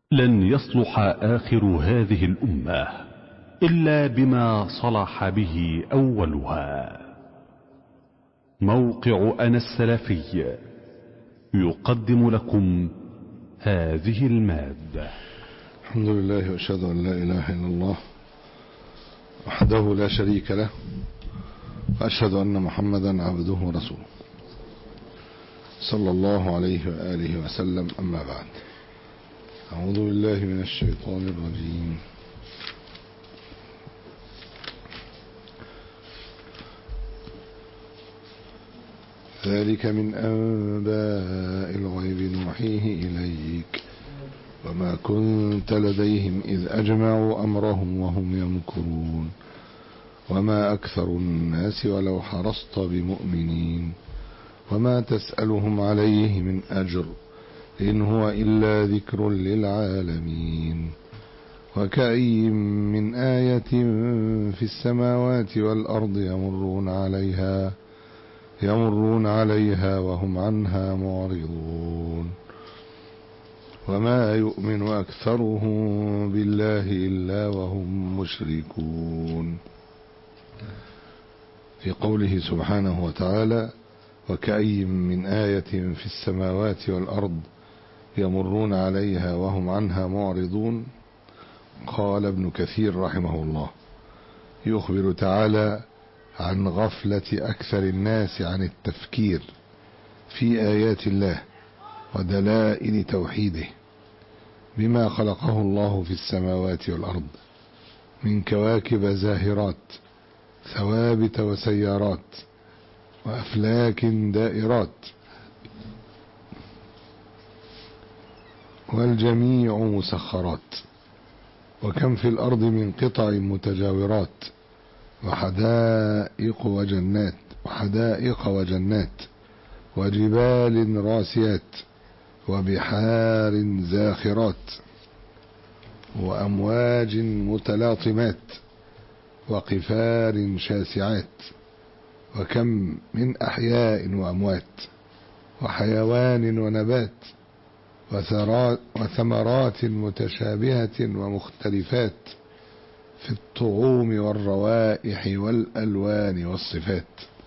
لن يصلح آخر هذه الأمة إلا بما صلح به أولها موقع أنا السلفي يقدم لكم هذه المادة الحمد لله واشهد ان لا اله الا الله وحده لا شريك له واشهد ان محمدا عبده ورسوله صلى الله عليه واله وسلم اما بعد اعوذ بالله من الشيطان الرجيم ذلك من انباء الغيب نوحيه اليك وما كنت لديهم إذ أجمعوا أمرهم وهم يمكرون وما أكثر الناس ولو حرصت بمؤمنين وما تسألهم عليه من أجر إن هو إلا ذكر للعالمين وكأي من آية في السماوات والأرض يمرون عليها يمرون عليها وهم عنها معرضون وما يؤمن أكثرهم بالله إلا وهم مشركون في قوله سبحانه وتعالى وكأي من آية في السماوات والأرض يمرون عليها وهم عنها معرضون قال ابن كثير رحمه الله يخبر تعالى عن غفلة أكثر الناس عن التفكير في آيات الله ودلائل توحيده بما خلقه الله في السماوات والأرض من كواكب زاهرات ثوابت وسيارات وأفلاك دائرات والجميع مسخرات وكم في الأرض من قطع متجاورات وحدائق وجنات وحدائق وجنات وجبال راسيات وبحار زاخرات وأمواج متلاطمات وقفار شاسعات وكم من أحياء وأموات وحيوان ونبات وثمرات متشابهة ومختلفات في الطعوم والروائح والألوان والصفات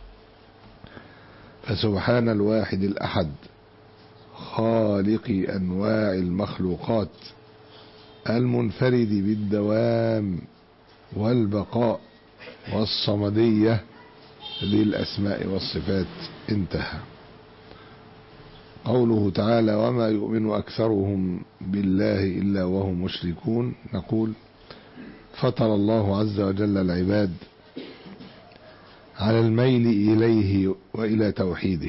فسبحان الواحد الأحد خالق أنواع المخلوقات المنفرد بالدوام والبقاء والصمدية للأسماء والصفات انتهى قوله تعالى وما يؤمن أكثرهم بالله إلا وهم مشركون نقول فطر الله عز وجل العباد على الميل إليه وإلى توحيده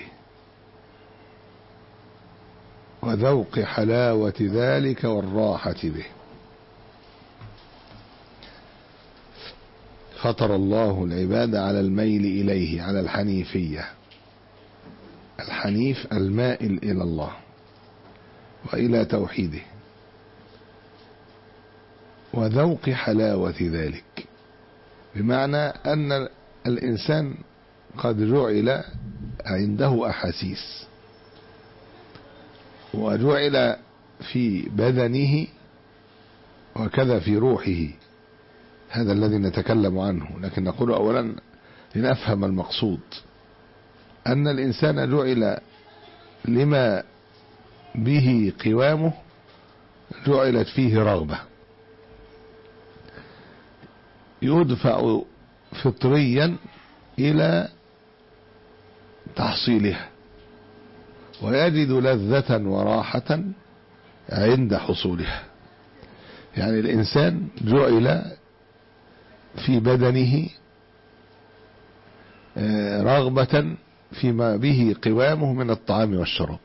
وذوق حلاوة ذلك والراحة به فطر الله العباد على الميل إليه على الحنيفية الحنيف المائل إلى الله وإلى توحيده وذوق حلاوة ذلك بمعنى أن الإنسان قد جعل عنده أحاسيس وجعل في بدنه وكذا في روحه هذا الذي نتكلم عنه لكن نقول أولا لنفهم المقصود أن الإنسان جعل لما به قوامه جعلت فيه رغبة يدفع فطريا إلى تحصيلها ويجد لذة وراحة عند حصولها يعني الإنسان جعل في بدنه رغبة فيما به قوامه من الطعام والشراب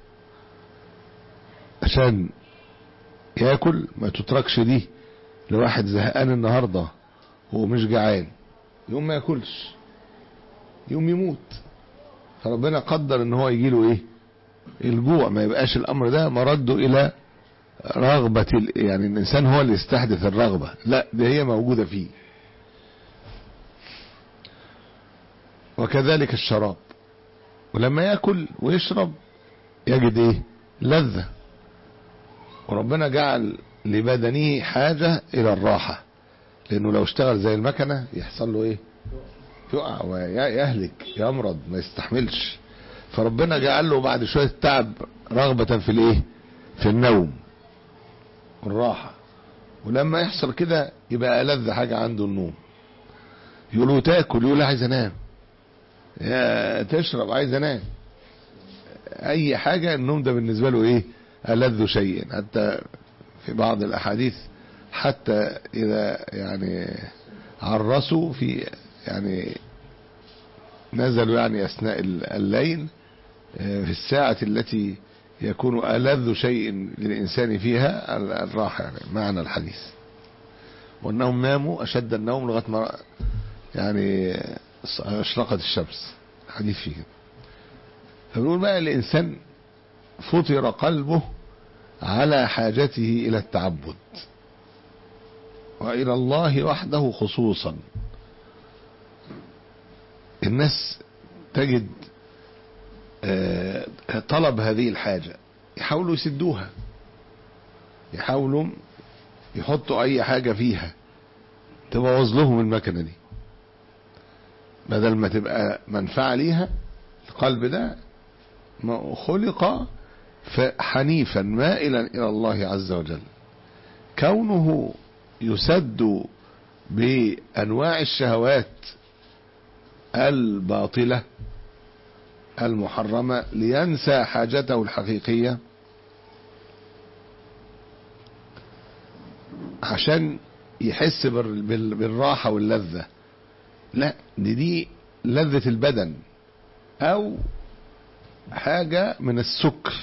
عشان ياكل ما تتركش دي لواحد زهقان النهارده هو مش جعان يوم ما ياكلش يوم يموت فربنا قدر ان هو يجيله ايه الجوع ما يبقاش الامر ده مرده الى رغبة يعني الانسان هو اللي يستحدث الرغبة لا ده هي موجودة فيه وكذلك الشراب ولما ياكل ويشرب يجد ايه لذة وربنا جعل لبدنه حاجة إلى الراحة لأنه لو اشتغل زي المكنة يحصل له إيه يقع ويهلك يمرض ما يستحملش فربنا جعل له بعد شوية تعب رغبة في الإيه في النوم والراحة ولما يحصل كده يبقى ألذ حاجة عنده النوم يقولوا تاكل يقول عايز انام يا تشرب عايز انام اي حاجة النوم ده بالنسبة له ايه ألذ شيء حتى في بعض الاحاديث حتى اذا يعني عرسوا في يعني نزلوا يعني اثناء الليل في الساعة التي يكون ألذ شيء للإنسان فيها الراحة يعني معنى الحديث وأنهم ناموا أشد النوم لغاية ما يعني اشرقت الشمس حديث فيه فبنقول بقى الإنسان فطر قلبه على حاجته إلى التعبد وإلى الله وحده خصوصا الناس تجد طلب هذه الحاجة يحاولوا يسدوها يحاولوا يحطوا أي حاجة فيها تبوظ لهم المكنة دي بدل ما تبقى منفعة ليها القلب ده خلق حنيفا مائلا إلى الله عز وجل كونه يسد بأنواع الشهوات الباطلة المحرمة لينسى حاجته الحقيقية عشان يحس بالراحة واللذة لا دي دي لذة البدن او حاجة من السكر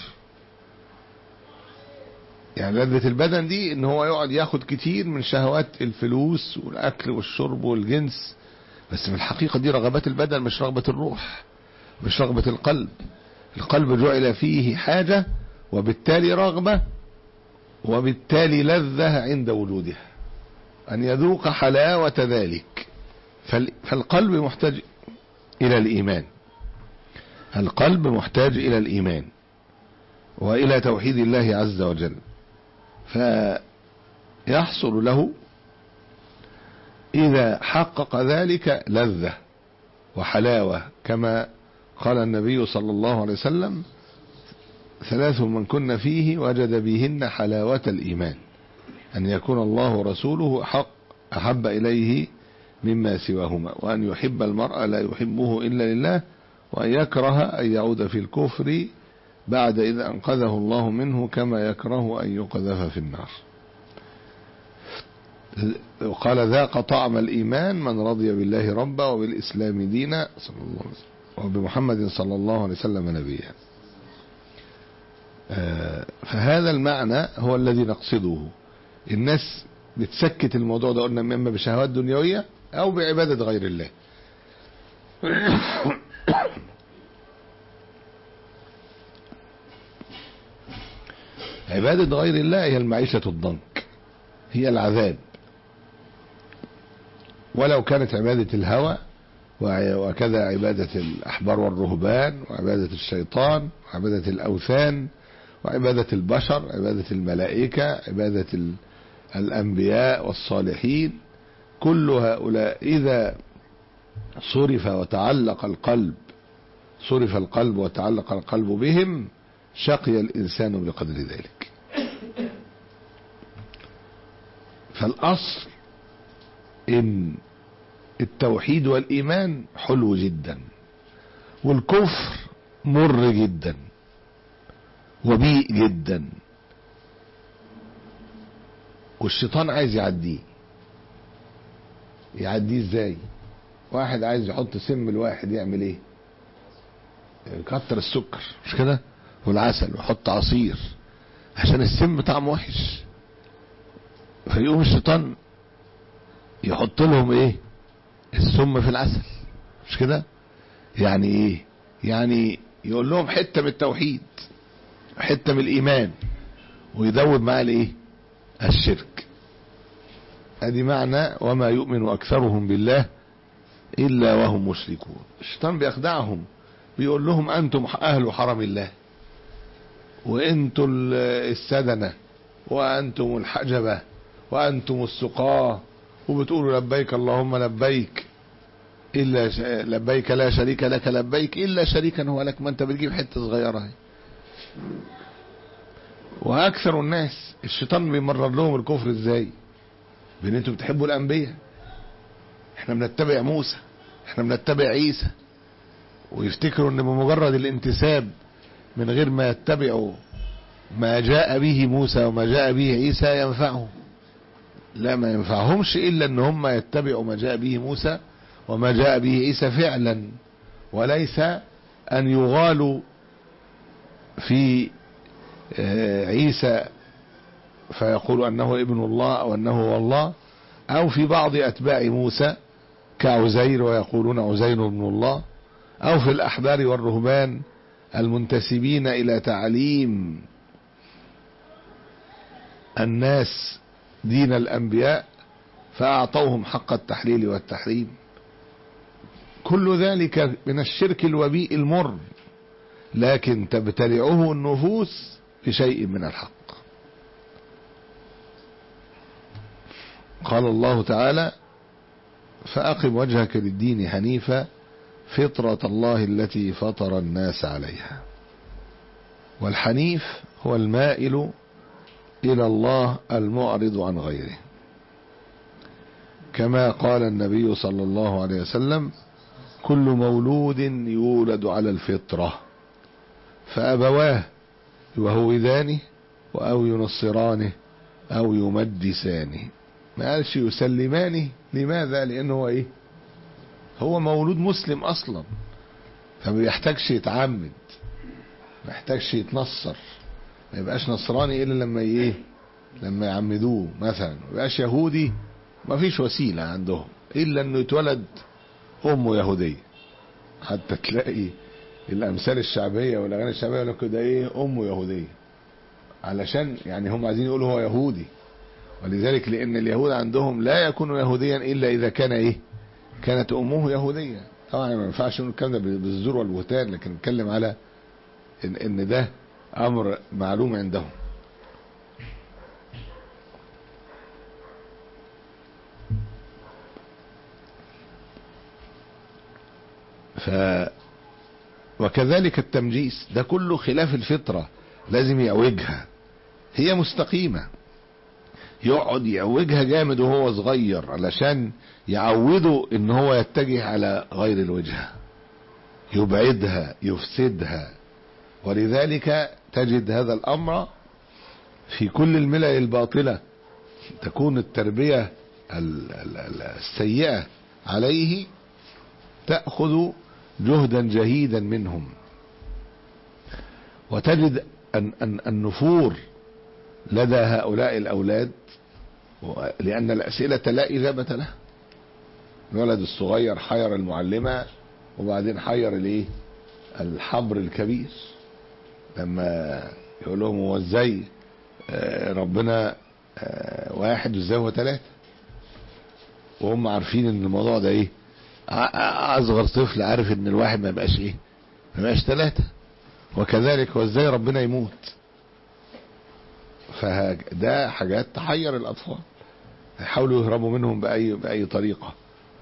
يعني لذة البدن دي ان هو يقعد ياخد كتير من شهوات الفلوس والاكل والشرب والجنس بس في الحقيقة دي رغبات البدن مش رغبة الروح مش رغبة القلب القلب جعل فيه حاجة وبالتالي رغبة وبالتالي لذة عند وجودها أن يذوق حلاوة ذلك فالقلب محتاج إلى الإيمان القلب محتاج إلى الإيمان وإلى توحيد الله عز وجل فيحصل له إذا حقق ذلك لذة وحلاوة كما قال النبي صلى الله عليه وسلم ثلاث من كن فيه وجد بهن حلاوة الإيمان أن يكون الله ورسوله حق أحب إليه مما سواهما وأن يحب المرء لا يحبه إلا لله وأن يكره أن يعود في الكفر بعد إذا أنقذه الله منه كما يكره أن يقذف في النار وقال ذاق طعم الإيمان من رضي بالله ربا وبالإسلام دينا صلى الله عليه وسلم وبمحمد صلى الله عليه وسلم نبيا فهذا المعنى هو الذي نقصده الناس بتسكت الموضوع ده قلنا اما بشهوات دنيوية او بعبادة غير الله عبادة غير الله هي المعيشة الضنك هي العذاب ولو كانت عبادة الهوى وكذا عبادة الأحبار والرهبان وعبادة الشيطان وعبادة الأوثان وعبادة البشر عبادة الملائكة عبادة الأنبياء والصالحين كل هؤلاء إذا صرف وتعلق القلب صرف القلب وتعلق القلب بهم شقي الإنسان بقدر ذلك فالأصل إن التوحيد والإيمان حلو جدا والكفر مر جدا وبيء جدا والشيطان عايز يعديه يعديه ازاي واحد عايز يحط سم الواحد يعمل ايه يكتر السكر مش كده والعسل ويحط عصير عشان السم طعمه وحش فيقوم الشيطان يحط لهم ايه السم في العسل مش كده يعني ايه يعني يقول لهم حتة من التوحيد حتة من الايمان ويزود معاه الايه الشرك ادي معنى وما يؤمن اكثرهم بالله الا وهم مشركون الشيطان بيخدعهم بيقول لهم انتم اهل حرم الله وانتم السدنة وأنتم الحجبة وأنتم السقاة وبتقولوا لبيك اللهم لبيك إلا ش... لبيك لا شريك لك لبيك إلا شريكا هو لك ما أنت بتجيب حتة صغيرة هي. وأكثر الناس الشيطان بيمرر لهم الكفر إزاي بأن أنتم بتحبوا الأنبياء احنا بنتبع موسى احنا بنتبع عيسى ويفتكروا ان بمجرد الانتساب من غير ما يتبعوا ما جاء به موسى وما جاء به عيسى ينفعهم لا ما ينفعهمش الا ان هم يتبعوا ما جاء به موسى وما جاء به عيسى فعلا وليس ان يغالوا في عيسى فيقول انه ابن الله او انه هو الله او في بعض اتباع موسى كعزير ويقولون عزير ابن الله او في الاحبار والرهبان المنتسبين الى تعليم الناس دين الانبياء فاعطوهم حق التحليل والتحريم كل ذلك من الشرك الوبيء المر لكن تبتلعه النفوس بشيء من الحق قال الله تعالى فأقم وجهك للدين حنيفا فطرة الله التي فطر الناس عليها والحنيف هو المائل إلى الله المعرض عن غيره كما قال النبي صلى الله عليه وسلم كل مولود يولد على الفطرة فأبواه يهودانه أو ينصرانه أو يمجسانه ما قالش يسلمانه لماذا لأنه هو إيه هو مولود مسلم أصلا فما بيحتاجش يتعمد ما يحتاجش يتنصر ما يبقاش نصراني إلا لما إيه لما يعمدوه مثلا ما يبقاش يهودي ما فيش وسيلة عندهم إلا أنه يتولد أمه يهودية حتى تلاقي الأمثال الشعبية والأغاني الشعبية يقول لك ده إيه أمه يهودية علشان يعني هم عايزين يقولوا هو يهودي ولذلك لأن اليهود عندهم لا يكون يهوديا إلا إذا كان إيه كانت أمه يهودية طبعا ما ينفعش نقول الكلام ده بالزور والبهتان لكن نتكلم على إن, إن ده أمر معلوم عندهم ف وكذلك التمجيس ده كله خلاف الفطرة لازم يعوجها هي مستقيمة يقعد يعوجها جامد وهو صغير علشان يعوده ان هو يتجه على غير الوجهة يبعدها يفسدها ولذلك تجد هذا الامر في كل الملل الباطلة تكون التربية السيئة عليه تأخذ جهدا جهيدا منهم وتجد أن أن النفور لدى هؤلاء الأولاد لأن الأسئلة لا إجابة لها الولد الصغير حير المعلمة وبعدين حير الايه الحبر الكبير لما يقول لهم هو ازاي ربنا واحد وازاي هو ثلاثة وهم عارفين ان الموضوع ده ايه اصغر طفل عارف ان الواحد ما يبقاش ايه ما يبقاش ثلاثة وكذلك وازاي ربنا يموت فده حاجات تحير الاطفال يحاولوا يهربوا منهم باي باي طريقه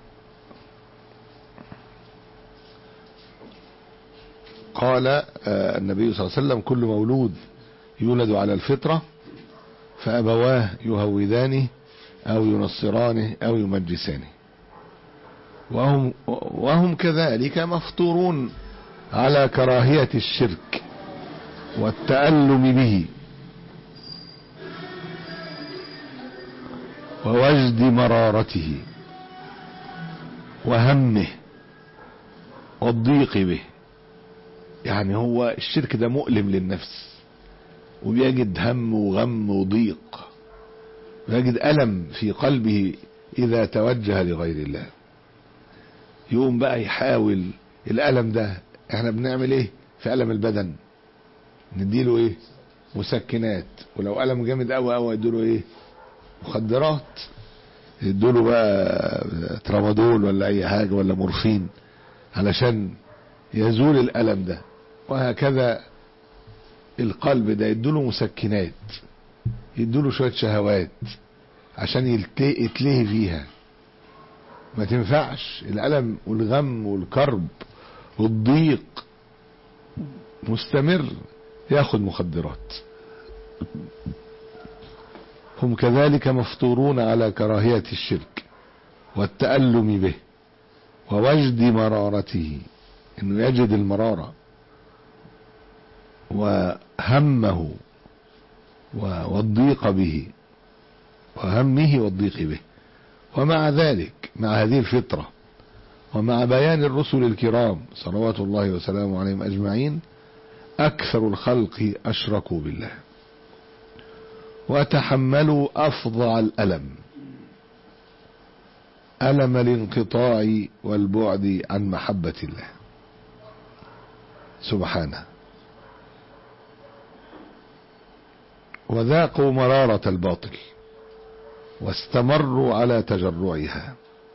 قال النبي صلى الله عليه وسلم كل مولود يولد على الفطره فابواه يهودانه او ينصرانه او يمجسانه وهم وهم كذلك مفطورون على كراهيه الشرك والتألم به ووجد مرارته وهمه والضيق به يعني هو الشرك ده مؤلم للنفس وبيجد هم وغم وضيق ويجد ألم في قلبه إذا توجه لغير الله يقوم بقى يحاول الألم ده احنا بنعمل ايه في ألم البدن نديله ايه مسكنات ولو ألم جامد قوي قوي يديله ايه مخدرات يدوله بقى ترامادول ولا اي حاجة ولا مورفين علشان يزول الالم ده وهكذا القلب ده يدوله مسكنات يدوله شوية شهوات عشان يلت- يتلهي فيها ما تنفعش الألم والغم والكرب والضيق مستمر ياخد مخدرات هم كذلك مفطورون على كراهية الشرك والتألم به ووجد مرارته انه يجد المرارة وهمه و- والضيق به وهمه والضيق به ومع ذلك مع هذه الفطرة ومع بيان الرسل الكرام صلوات الله وسلامه عليهم أجمعين أكثر الخلق أشركوا بالله وتحملوا أفظع الألم ألم الانقطاع والبعد عن محبة الله سبحانه وذاقوا مرارة الباطل واستمروا على تجرعها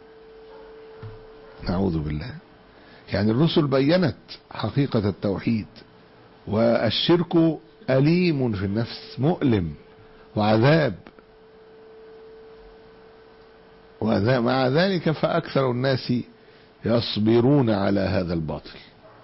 نعوذ بالله يعني الرسل بينت حقيقة التوحيد والشرك أليم في النفس مؤلم وعذاب ومع ذلك فأكثر الناس يصبرون على هذا الباطل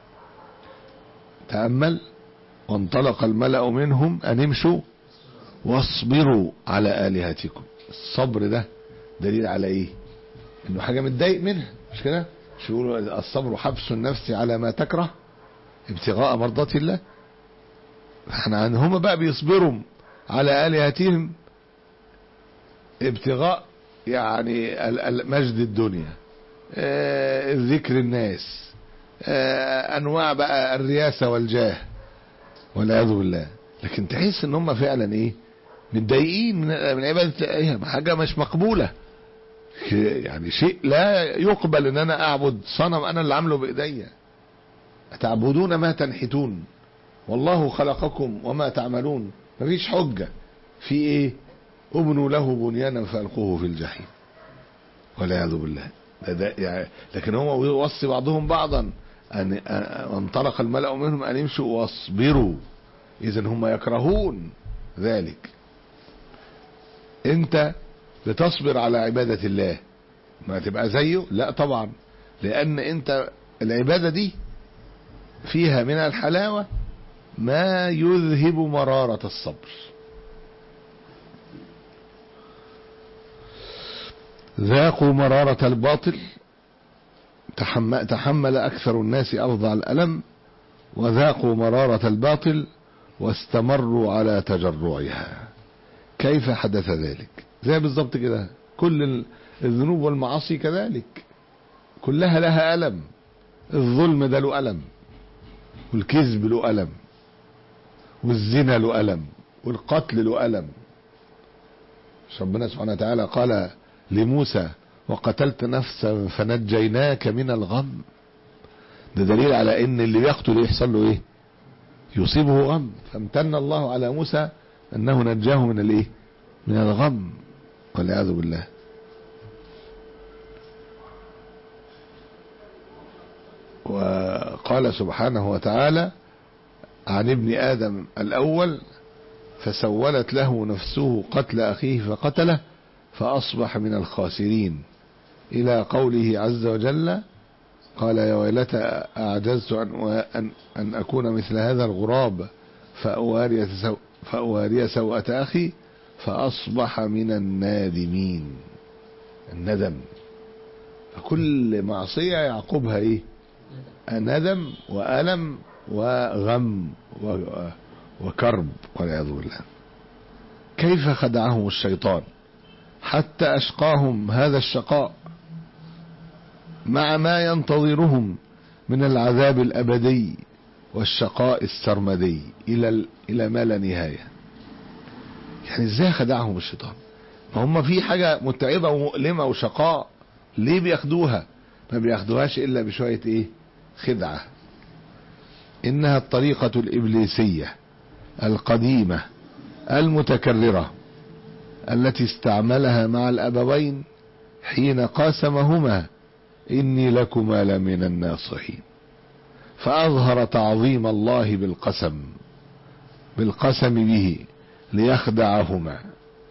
تأمل وانطلق الملأ منهم أن امشوا واصبروا على آلهتكم الصبر ده دليل على ايه انه حاجة متضايق منها مش كده مش يقولوا الصبر حبس النفس على ما تكره ابتغاء مرضات الله احنا عن هم بقى بيصبروا على آلهتهم ابتغاء يعني ال- ال- مجد الدنيا آه، ذكر الناس آه، انواع بقى الرياسة والجاه والعياذ بالله لكن تحس ان هم فعلا ايه متضايقين من من عبادة ايه حاجة مش مقبولة يعني شيء لا يقبل ان انا اعبد صنم انا اللي عامله بايديا تعبدون ما تنحتون والله خلقكم وما تعملون مفيش حجة في ايه ابنوا له بنيانا فالقوه في الجحيم والعياذ بالله ده ده يعني لكن هو يوصي بعضهم بعضا ان أن- انطلق الملأ منهم ان يمشوا واصبروا اذا هم يكرهون ذلك انت بتصبر على عبادة الله ما تبقى زيه لا طبعا لان انت العبادة دي فيها من الحلاوة ما يذهب مرارة الصبر ذاقوا مرارة الباطل تحمل, تحمل أكثر الناس أفظع الألم وذاقوا مرارة الباطل واستمروا على تجرعها كيف حدث ذلك زي بالظبط كده كل ال- الذنوب والمعاصي كذلك كلها لها ألم الظلم ده له ألم والكذب له ألم والزنا له ألم والقتل له ألم مش ربنا سبحانه وتعالى قال لموسى وقتلت نفسا فنجيناك من الغم ده دليل على ان اللي بيقتل يحصل له ايه يصيبه غم فامتن الله على موسى انه نجاه من الايه من الغم والعياذ بالله وقال سبحانه وتعالى عن ابن آدم الأول فسولت له نفسه قتل أخيه فقتله فأصبح من الخاسرين إلى قوله عز وجل قال يا ويلتى أعجزت أن, أن, أن أكون مثل هذا الغراب فأواري, سو فأواري سوءة أخي فأصبح من النادمين الندم فكل معصية يعقبها إيه ندم وألم وغم و- وكرب والعياذ بالله كيف خدعهم الشيطان حتى أشقاهم هذا الشقاء مع ما ينتظرهم من العذاب الأبدي والشقاء السرمدي إلى ال- إلى ما لا نهاية يعني ازاي خدعهم الشيطان ما هم في حاجة متعبة ومؤلمة وشقاء ليه بياخدوها ما بياخدوهاش إلا بشوية إيه خدعة إنها الطريقة الإبليسية القديمة المتكررة التي استعملها مع الأبوين حين قاسمهما إني لكما لمن الناصحين فأظهر تعظيم الله بالقسم بالقسم به ليخدعهما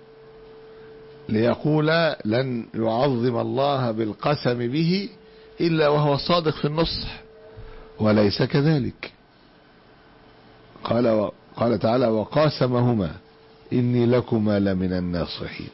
ليقول لن يعظم الله بالقسم به إلا وهو صادق في النصح وليس كذلك قال قال تعالى وقاسمهما إني لكما لمن الناصحين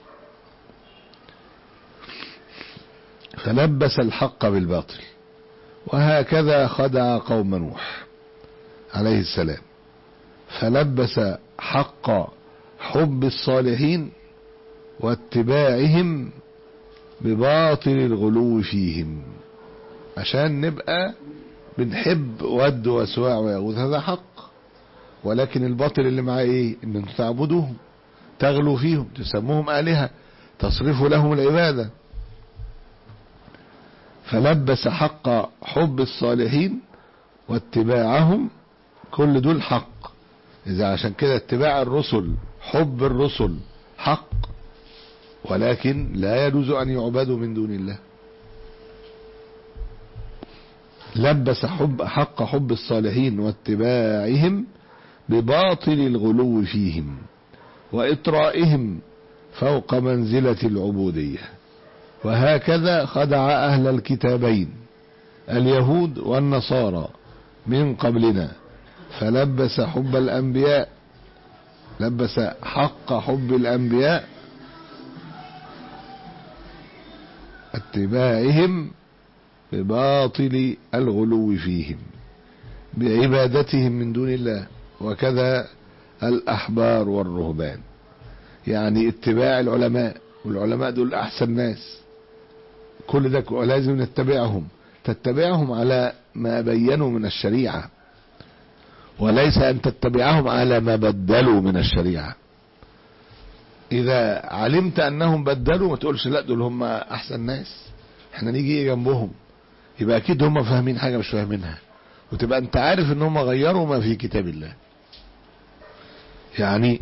فلبس الحق بالباطل وهكذا خدع قوم نوح عليه السلام فلبس حق حب الصالحين واتباعهم بباطل الغلو فيهم عشان نبقى بنحب ود وسواع ويغوث هذا حق ولكن الباطل اللي معاه ايه ان انتم تعبدوهم تغلوا فيهم تسموهم آلهة تصرفوا لهم العبادة فلبس حق حب الصالحين واتباعهم كل دول حق إذا عشان كده اتباع الرسل حب الرسل حق ولكن لا يجوز أن يعبدوا من دون الله لبس حب حق حب الصالحين واتباعهم بباطل الغلو فيهم وإطرائهم فوق منزلة العبودية وهكذا خدع أهل الكتابين اليهود والنصارى من قبلنا فلبس حب الأنبياء لبس حق حب الأنبياء اتباعهم بباطل الغلو فيهم بعبادتهم من دون الله وكذا الأحبار والرهبان يعني اتباع العلماء والعلماء دول أحسن ناس كل ده لازم نتبعهم تتبعهم على ما بينوا من الشريعة وليس أن تتبعهم على ما بدلوا من الشريعة إذا علمت أنهم بدلوا ما تقولش لا دول هم أحسن ناس احنا نيجي جنبهم يبقى أكيد هم فاهمين حاجة مش فاهمينها وتبقى أنت عارف أن هم غيروا ما في كتاب الله يعني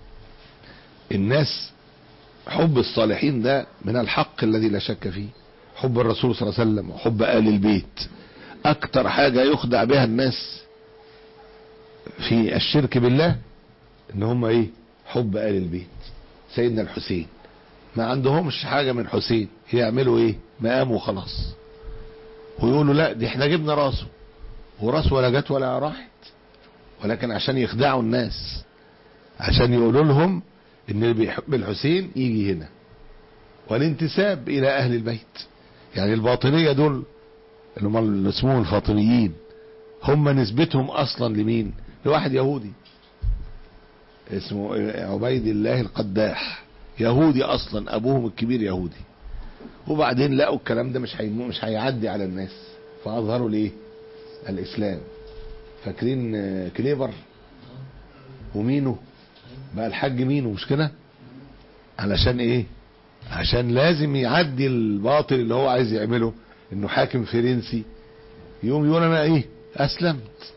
الناس حب الصالحين ده من الحق الذي لا شك فيه حب الرسول صلى الله عليه وسلم وحب آل البيت أكتر حاجة يخدع بها الناس في الشرك بالله ان هم ايه حب آل البيت سيدنا الحسين ما عندهمش حاجة من حسين يعملوا ايه مقام وخلاص ويقولوا لا دي احنا جبنا راسه وراسه ولا جت ولا راحت ولكن عشان يخدعوا الناس عشان يقولوا لهم ان اللي بيحب الحسين يجي هنا والانتساب الى اهل البيت يعني الباطنية دول اللي هم اللي اسمهم الفاطميين هم نسبتهم اصلا لمين لواحد يهودي اسمه عبيد الله القداح يهودي اصلا ابوهم الكبير يهودي وبعدين لقوا الكلام ده مش هي مش هيعدي على الناس فاظهروا ليه الاسلام فاكرين كليبر ومينو بقى الحاج مينو مش كده علشان ايه عشان لازم يعدي الباطل اللي هو عايز يعمله انه حاكم فرنسي يقوم يقول انا ايه اسلمت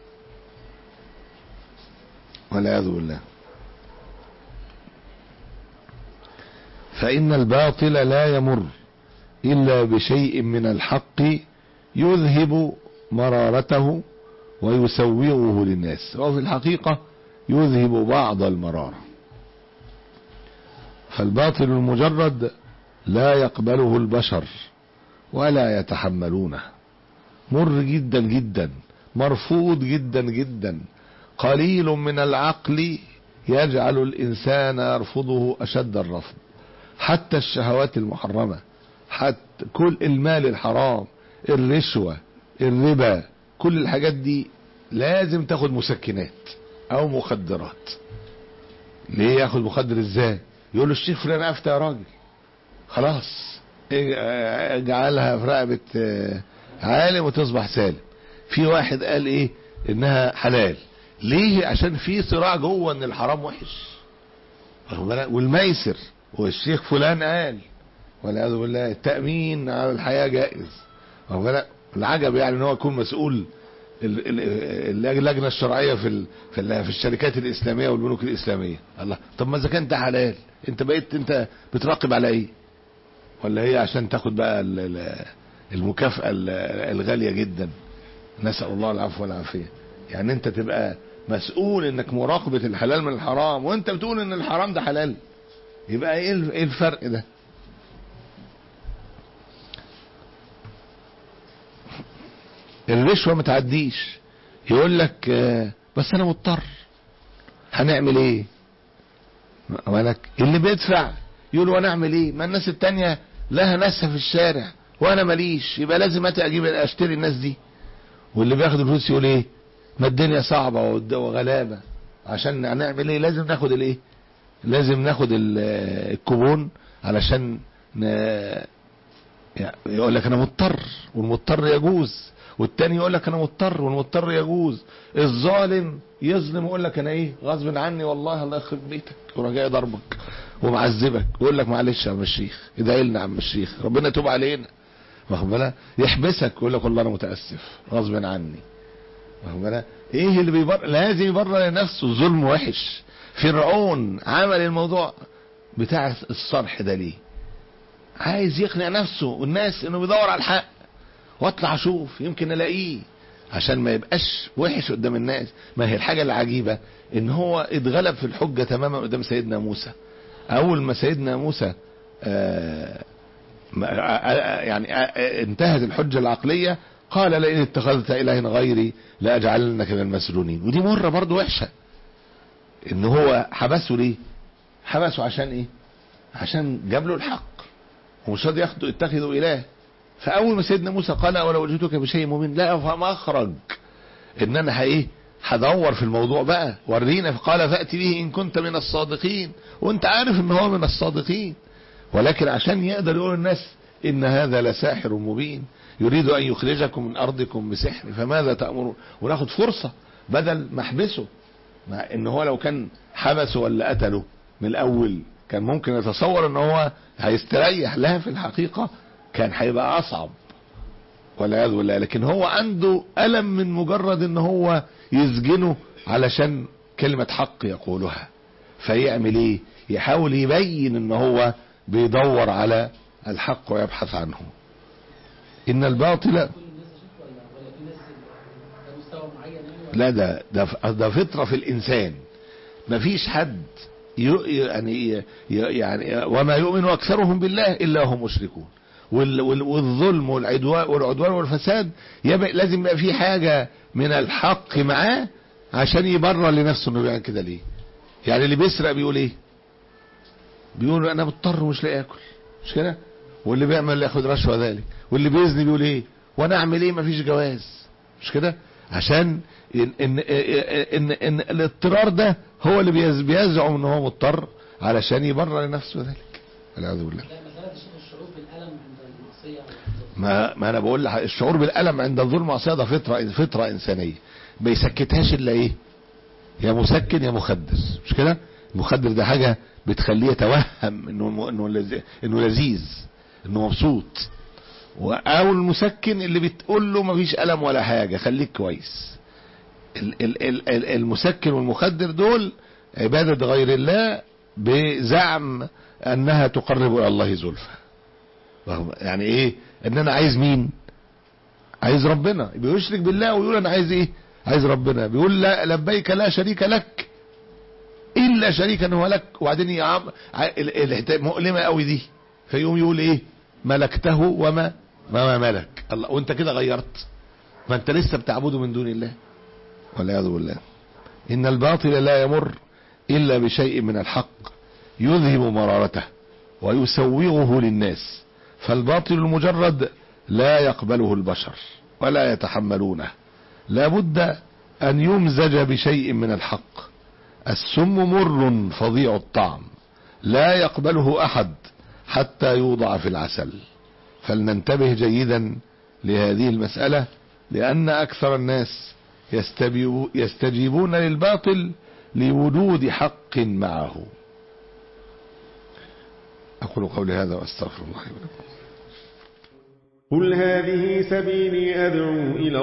والعياذ بالله فإن الباطل لا يمر إلا بشيء من الحق يذهب مرارته ويسوغه للناس وفي الحقيقة يذهب بعض المرارة فالباطل المجرد لا يقبله البشر ولا يتحملونه مر جدا جدا مرفوض جدا جدا قليل من العقل يجعل الإنسان يرفضه أشد الرفض حتى الشهوات المحرمة حتى كل المال الحرام الرشوة الربا كل الحاجات دي لازم تاخد مسكنات او مخدرات ليه ياخد مخدر ازاي يقول له الشيخ فلان افتى يا راجل خلاص اجعلها في رقبة عالم وتصبح سالم في واحد قال ايه انها حلال ليه عشان في صراع جوه ان الحرام وحش والميسر والشيخ فلان قال والعياذ بالله التأمين على الحياة جائز العجب يعني ان هو يكون مسؤول اللجنة الشرعية في في الشركات الإسلامية والبنوك الإسلامية الله طب ما إذا كان ده حلال أنت بقيت أنت بتراقب على إيه؟ ولا هي عشان تاخد بقى المكافأة الغالية جدا نسأل الله العفو والعافية يعني أنت تبقى مسؤول انك مراقبة الحلال من الحرام وانت بتقول ان الحرام ده حلال يبقى ايه ال- ايه الفرق ده الرشوة متعديش يقول لك آه، بس انا مضطر هنعمل ايه مالك اللي بيدفع يقول وانا اعمل ايه ما الناس التانية لها ناسها في الشارع وانا ماليش يبقى لازم أتى اجيب اشتري الناس دي واللي بياخد الفلوس يقول ايه ما الدنيا صعبة والد- وغلابة عشان نعمل ايه لازم ناخد الايه لازم ناخد ال- الكوبون علشان ن... يعني يقول لك انا مضطر والمضطر يجوز والتاني يقول لك انا مضطر والمضطر يجوز الظالم يظلم يقول لك انا ايه غصب عني والله الله يخرب بيتك وراح جاي ضربك ومعذبك يقول لك معلش يا عم الشيخ ادعي لنا يا عم الشيخ ربنا يتوب علينا واخد بالك يحبسك يقول لك والله انا متاسف غصب عني واخد بالك ايه اللي بيبرر لازم يبرر لنفسه ظلم وحش فرعون عمل الموضوع بتاع الصرح ده ليه عايز يقنع نفسه والناس انه بيدور على الحق واطلع اشوف يمكن الاقيه عشان ما يبقاش وحش قدام الناس ما هي الحاجة العجيبة ان هو اتغلب في الحجة تماما قدام سيدنا موسى اول ما سيدنا موسى آه ما- آه، آه، يعني آه، انتهت الحجة العقلية قال لئن اتخذت إلها غيري لأجعلنك من المسجونين ودي مرة برضو وحشة ان هو حبسه ليه حبسه عشان ايه عشان جاب له الحق ومش راضي ياخده اتخذوا اله فاول ما سيدنا موسى قال ولو جئتك بشيء مبين لا فما اخرج ان انا ايه هدور في الموضوع بقى ورينا فقال فأتي به ان كنت من الصادقين وانت عارف ان هو من الصادقين ولكن عشان يقدر يقول الناس ان هذا لساحر مبين يريد ان يخرجكم من ارضكم بسحر فماذا تأمرون وناخد فرصة بدل ما احبسه مع ان هو لو كان حبسه ولا قتله من الاول كان ممكن يتصور ان هو هيستريح لها في الحقيقة كان هيبقى اصعب والعياذ بالله لكن هو عنده ألم من مجرد ان هو يسجنه علشان كلمة حق يقولها فيعمل ايه يحاول يبين ان هو بيدور على الحق ويبحث عنه ان الباطل كل الناس شفت ولا ولا في ناس ده مستوى معين يعني ولا لا ده ده ده فطرة في الإنسان مفيش حد ي- يعني ي- يعني وما يؤمن أكثرهم بالله إلا هم مشركون وال- وال- والظلم والعدوان والعدوان والفساد يبقى لازم يبقى في حاجة من الحق معاه عشان يبرر لنفسه انه بيعمل كده ليه يعني اللي بيسرق بيقول ايه بيقول انا مضطر ومش لاقي اكل مش كده واللي بيعمل ياخد رشوه ذلك واللي بيزني بيقول ايه وانا اعمل ايه مفيش جواز مش كده عشان ان ان ان, إن الاضطرار ده هو اللي بيز- بيزعم ان هو مضطر علشان يبرر لنفسه ذلك والعياذ بالله لا مسألة الشيخ الشعور بالألم عند المعصية ما ما انا بقول لح- الشعور بالالم عند الظلم والمعصيه ده فطره فطره انسانيه ما يسكتهاش الا ايه يا مسكن يا مخدر مش كده المخدر ده حاجه بتخليه يتوهم انه انه لذ- انه لذيذ انه مبسوط و- او المسكن اللي بتقول له مفيش الم ولا حاجه خليك كويس ال- ال- ال- ال- المسكن والمخدر دول عباده غير الله بزعم انها تقرب الى الله زلفى رغم- يعني ايه ان انا عايز مين عايز ربنا بيشرك بالله ويقول انا عايز ايه عايز ربنا بيقول لا لبيك لا شريك لك الا شريكا هو لك وبعدين يا عم ع- ال- الحته مؤلمه قوي دي فيقوم يقول ايه ملكته وما ما ما ملك الله وانت كده غيرت ما انت لسه بتعبده من دون الله والعياذ بالله ان الباطل لا يمر الا بشيء من الحق يذهب مرارته ويسوغه للناس فالباطل المجرد لا يقبله البشر ولا يتحملونه لا بد أن يمزج بشيء من الحق السم مر فظيع الطعم لا يقبله أحد حتى يوضع في العسل فلننتبه جيدا لهذه المسألة لأن أكثر الناس يستبيو- يستجيبون للباطل لوجود حق معه أقول قولي هذا وأستغفر الله لي ولكم قل هذه سبيلي أدعو إلى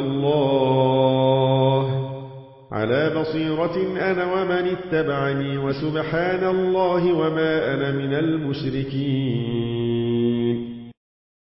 الله على بصيرة أنا ومن اتبعني وسبحان الله وما أنا من المشركين